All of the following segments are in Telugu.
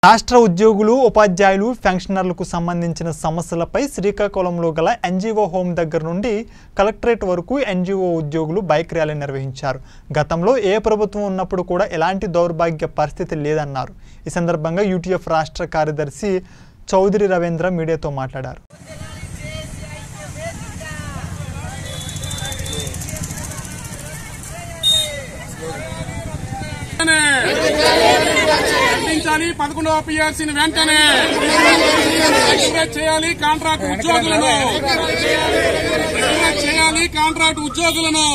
రాష్ట్ర ఉద్యోగులు ఉపాధ్యాయులు పెన్షనర్లకు సంబంధించిన సమస్యలపై శ్రీకాకుళంలో గల ఎన్జీఓ హోం దగ్గర నుండి కలెక్టరేట్ వరకు ఎన్జీఓ ఉద్యోగులు బైక్ ర్యాలీ నిర్వహించారు గతంలో ఏ ప్రభుత్వం ఉన్నప్పుడు కూడా ఎలాంటి దౌర్భాగ్య పరిస్థితి లేదన్నారు ఈ సందర్భంగా యూటీఎఫ్ రాష్ట్ర కార్యదర్శి చౌదరి రవీంద్ర మీడియాతో మాట్లాడారు ఖండించాలి పదకొండవ పిఆర్సీని వెంటనే రెగ్యులర్ చేయాలి కాంట్రాక్ట్ ఉద్యోగులను రెగ్యులర్ చేయాలి కాంట్రాక్ట్ ఉద్యోగులను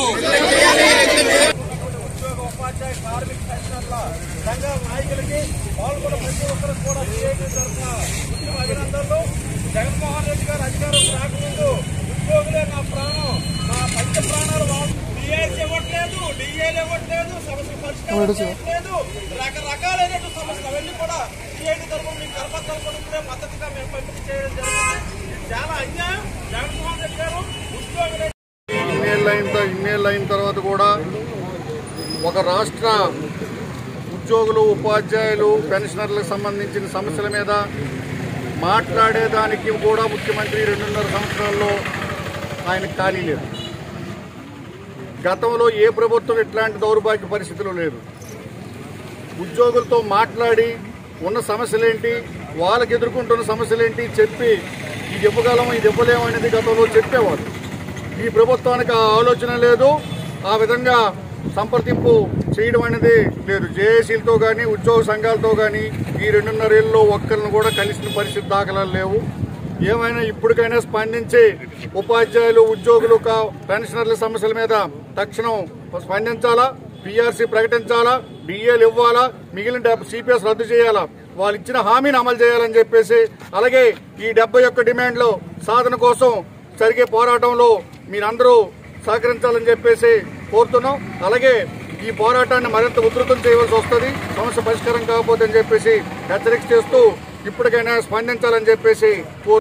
ఉపాధ్యాయ కార్మిక పెన్షనర్ల సంఘ నాయకులకి పాల్గొన్న ప్రతి ఒక్కరు కూడా సిఐటి తరఫున ఉద్యమ అభినందనలు జగన్మోహన్ రెడ్డి గారు అధికారం రాకముందు ఉద్యోగులే నా ప్రాణం నా పంచ ప్రాణాలు డిఏస్ ఇవ్వట్లేదు డిఏలు ఇవ్వట్లేదు సమస్య పరిష్కారం చేయట్లేదు రకరకాలైనటువంటి సమస్యలు అవన్నీ కూడా సిఐటి తరఫున మీకు కలప తరఫున ఇప్పుడే మద్దతుగా మేము పంపిణీ చేయడం జరిగింది ఇది చాలా అన్యాయం జగన్మోహన్ రెడ్డి గారు ఉద్యోగులే ఇన్నేళ్ళు అయిన త- ఇన్నేళ్ళు అయిన తర్వాత కూడా ఒక రాష్ట్ర ఉద్యోగులు ఉపాధ్యాయులు పెన్షనర్లకు సంబంధించిన సమస్యల మీద మాట్లాడేదానికి కూడా ముఖ్యమంత్రి రెండున్నర సంవత్సరాల్లో ఆయన ఖాళీ లేదు గతంలో ఏ ప్రభుత్వం ఇట్లాంటి దౌర్భాగ్య పరిస్థితులు లేదు ఉద్యోగులతో మాట్లాడి ఉన్న సమస్యలేంటి వాళ్ళకి ఎదుర్కొంటున్న సమస్యలేంటి చెప్పి ఇది ఇవ్వగలం ఇది ఇవ్వలేము అనేది గతంలో చెప్పేవారు ఈ ప్రభుత్వానికి ఆ ఆలోచన లేదు ఆ విధంగా సంప్రదింపు చేయడం అనేది లేదు జేఏసీలతో కానీ ఉద్యోగ సంఘాలతో కానీ ఈ రెండున్నరేళ్ళలో ఒక్కరిని కూడా కలిసిన పరిస్థితి దాఖలాలు లేవు ఏమైనా ఇప్పటికైనా స్పందించి ఉపాధ్యాయులు ఉద్యోగులు కా- పెన్షనర్ల సమస్యల మీద తక్షణం స్పందించాలా పిఆర్సీ ప్రకటించాలా డిఏలు ఇవ్వాలా మిగిలిన సిపిఎస్ రద్దు చేయాలా వాళ్ళు ఇచ్చిన హామీని అమలు చేయాలని చెప్పేసి అలాగే ఈ డెబ్బై ఒక్క డిమాండ్లు సాధన కోసం జరిగే పోరాటంలో మీరందరూ సహకరించాలని చెప్పేసి కోరుతున్నాం అలాగే ఈ పోరాటాన్ని మరింత ఉధృతం చేయవలసి వస్తుంది సమస్య పరిష్కారం కాకపోతే అని చెప్పేసి హెచ్చరిక చేస్తూ ఇప్పటికైనా స్పందించాలని చెప్పేసి కోరు